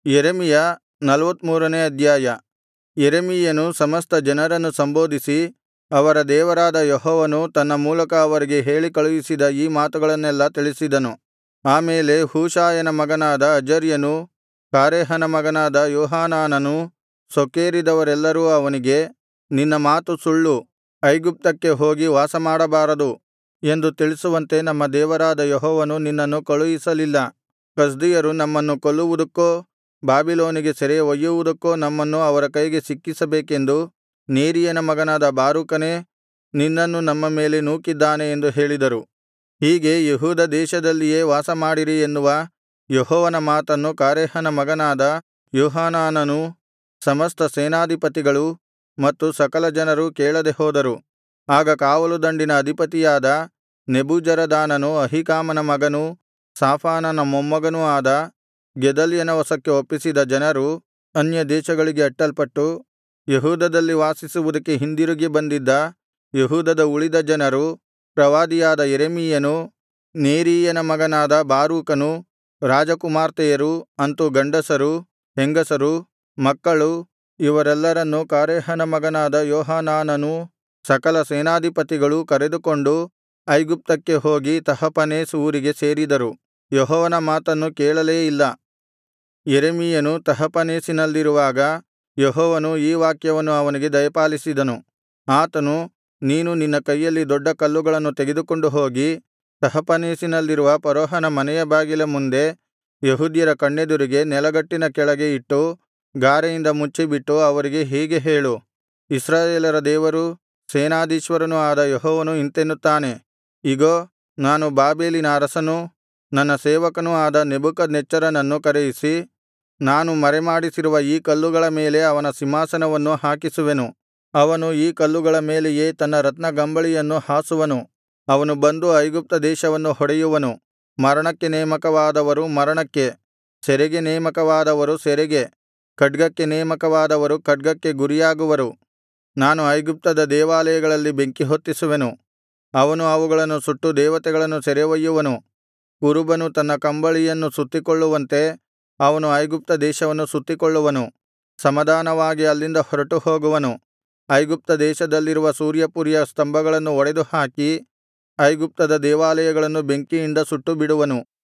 ಯೆರೆಮೀಯ ನಲ್ವತ್ತಮೂರನೇ ಅಧ್ಯಾಯ ಯೆರೆಮೀಯನು ಸಮಸ್ತ ಜನರನ್ನು ಸಂಬೋಧಿಸಿ ಅವರ ದೇವರಾದ ಯೆಹೋವನು ತನ್ನ ಮೂಲಕ ಅವರಿಗೆ ಹೇಳಿ ಕಳುಹಿಸಿದ ಈ ಮಾತುಗಳನ್ನೆಲ್ಲಾ ತಿಳಿಸಿದನು ಆ ಮೇಲೆ ಹೂಷಾಯನ ಮಗನಾದ ಅಜರ್ಯನೂ ಕಾರೇಹನ ಮಗನಾದ ಯೋಹಾನಾನನೂ ಸೊಕ್ಕೇರಿದವರೆಲ್ಲರೂ ಅವನಿಗೆ ನಿನ್ನ ಮಾತು ಸುಳ್ಳು ಐಗುಪ್ತಕ್ಕೆ ಹೋಗಿ ವಾಸಮಾಡಬಾರದು ಎಂದು ತಿಳಿಸುವಂತೆ ನಮ್ಮ ದೇವರಾದ ಯೆಹೋವನು ನಿನ್ನನ್ನು ಕಳುಹಿಸಲಿಲ್ಲ ಕಸ್ದೀಯರು ನಮ್ಮನ್ನು ಕೊಲ್ಲುವುದಕ್ಕೋ ಬಾಬಿಲೋನಿಗೆ ಸೆರೆ ಒಯ್ಯುವುದಕ್ಕೋ ನಮ್ಮನ್ನು ಅವರ ಕೈಗೆ ಸಿಕ್ಕಿಸಬೇಕೆಂದು ನೇರೀಯನ ಮಗನಾದ ಬಾರೂಕನೇ ನಿನ್ನನ್ನು ನಮ್ಮ ಮೇಲೆ ನೂಕಿದ್ದಾನೆ ಎಂದು ಹೇಳಿದರು ಹೀಗೆ ಯೆಹೂದ ದೇಶದಲ್ಲಿಯೇ ವಾಸಮಾಡಿರಿ ಎನ್ನುವ ಯೆಹೋವನ ಮಾತನ್ನು ಕಾರೇಹನ ಮಗನಾದ ಯೋಹಾನಾನನೂ ಸಮಸ್ತ ಸೇನಾಧಿಪತಿಗಳೂ ಮತ್ತು ಸಕಲ ಜನರೂ ಕೇಳದೆ ಹೋದರು ಆಗ ಕಾವಲುದಂಡಿನ ಅಧಿಪತಿಯಾದ ನೆಬೂಜರದಾನನು ಅಹೀಕಾಮನ ಮಗನೂ ಶಾಫಾನನ ಮೊಮ್ಮಗನೂ ಆದ ಗೆದಲ್ಯನ ವಶಕ್ಕೆ ಒಪ್ಪಿಸಿದ ಜನರು ಅನ್ಯದೇಶಗಳಿಗೆ ಅಟ್ಟಲ್ಪಟ್ಟು ಯೆಹೂದದಲ್ಲಿ ವಾಸಿಸುವುದಕ್ಕೆ ಹಿಂದಿರುಗಿ ಬಂದಿದ್ದ ಯೆಹೂದದ ಉಳಿದ ಜನರು ಪ್ರವಾದಿಯಾದ ಯೆರೆಮೀಯನೂ ನೇರೀಯನ ಮಗನಾದ ಬಾರೂಕನೂ ರಾಜಕುಮಾರ್ತೆಯರು ಅಂತು ಗಂಡಸರು ಹೆಂಗಸರು ಮಕ್ಕಳು ಇವರೆಲ್ಲರನ್ನೂ ಕಾರೇಹನ ಮಗನಾದ ಯೋಹಾನಾನನೂ ಸಕಲ ಸೇನಾಧಿಪತಿಗಳೂ ಕರೆದುಕೊಂಡು ಐಗುಪ್ತಕ್ಕೆ ಹೋಗಿ ತಹಪನೇಸ್ ಊರಿಗೆ ಸೇರಿದರು ಯೆಹೋವನ ಮಾತನ್ನು ಕೇಳಲೇ ಇಲ್ಲ ಯೆರೆಮೀಯನು ತಹಪನೇಸಿನಲ್ಲಿರುವಾಗ ಯೆಹೋವನು ಈ ವಾಕ್ಯವನ್ನು ಅವನಿಗೆ ದಯಪಾಲಿಸಿದನು ಆತನು ನೀನು ನಿನ್ನ ಕೈಯಲ್ಲಿ ದೊಡ್ಡ ಕಲ್ಲುಗಳನ್ನು ತೆಗೆದುಕೊಂಡು ಹೋಗಿ ತಹಪನೇಸಿನಲ್ಲಿರುವ ಫರೋಹನ ಮನೆಯ ಬಾಗಿಲ ಮುಂದೆ ಯೆಹೂದ್ಯರ ಕಣ್ಣೆದುರಿಗೆ ನೆಲಗಟ್ಟಿನ ಕೆಳಗೆ ಇಟ್ಟು ಗಾರೆಯಿಂದ ಮುಚ್ಚಿಬಿಟ್ಟು ಅವರಿಗೆ ಹೀಗೆ ಹೇಳು ಇಸ್ರಾಯೇಲರ ದೇವರೂ ಸೇನಾಧೀಶ್ವರನೂ ಆದ ಯೆಹೋವನು ಇಂತೆನ್ನುತ್ತಾನೆ ಇಗೋ ನಾನು ಬಾಬೆಲಿನ ಅರಸನೂ ನನ್ನ ಸೇವಕನೂ ಆದ ನೆಬೂಕದ್ನೆಚ್ಚರನನ್ನು ಕರೆಯಿಸಿ ನಾನು ಮರೆಮಾಡಿಸಿರುವ ಈ ಕಲ್ಲುಗಳ ಮೇಲೆ ಅವನ ಸಿಂಹಾಸನವನ್ನು ಹಾಕಿಸುವೆನು ಅವನು ಈ ಕಲ್ಲುಗಳ ಮೇಲೆಯೇ ತನ್ನ ರತ್ನಗಂಬಳಿಯನ್ನು ಹಾಸುವನು ಅವನು ಬಂದು ಐಗುಪ್ತ ದೇಶವನ್ನು ಹೊಡೆಯುವನು ಮರಣಕ್ಕೆ ನೇಮಕವಾದವರು ಮರಣಕ್ಕೆ ಸೆರೆಗೆ ನೇಮಕವಾದವರು ಸೆರೆಗೆ ಖಡ್ಗಕ್ಕೆ ನೇಮಕವಾದವರು ಖಡ್ಗಕ್ಕೆ ಗುರಿಯಾಗುವರು ನಾನು ಐಗುಪ್ತದ ದೇವಾಲಯಗಳಲ್ಲಿ ಬೆಂಕಿ ಹೊತ್ತಿಸುವೆನು ಅವನು ಅವುಗಳನ್ನು ಸುಟ್ಟು ದೇವತೆಗಳನ್ನು ಸೆರೆ ಒಯ್ಯುವನು ಕುರುಬನು ತನ್ನ ಕಂಬಳಿಯನ್ನು ಸುತ್ತಿಕೊಳ್ಳುವಂತೆ ಅವನು ಐಗುಪ್ತ ದೇಶವನ್ನು ಸುತ್ತಿಕೊಳ್ಳುವನು ಸಮಾಧಾನವಾಗಿ ಅಲ್ಲಿಂದ ಹೊರಟು ಹೋಗುವನು ಐಗುಪ್ತ ದೇಶದಲ್ಲಿರುವ ಸೂರ್ಯಪುರಿಯ ಸ್ತಂಭಗಳನ್ನು ಒಡೆದುಹಾಕಿ ಐಗುಪ್ತದ ದೇವಾಲಯಗಳನ್ನು ಬೆಂಕಿಯಿಂದ ಸುಟ್ಟುಬಿಡುವನು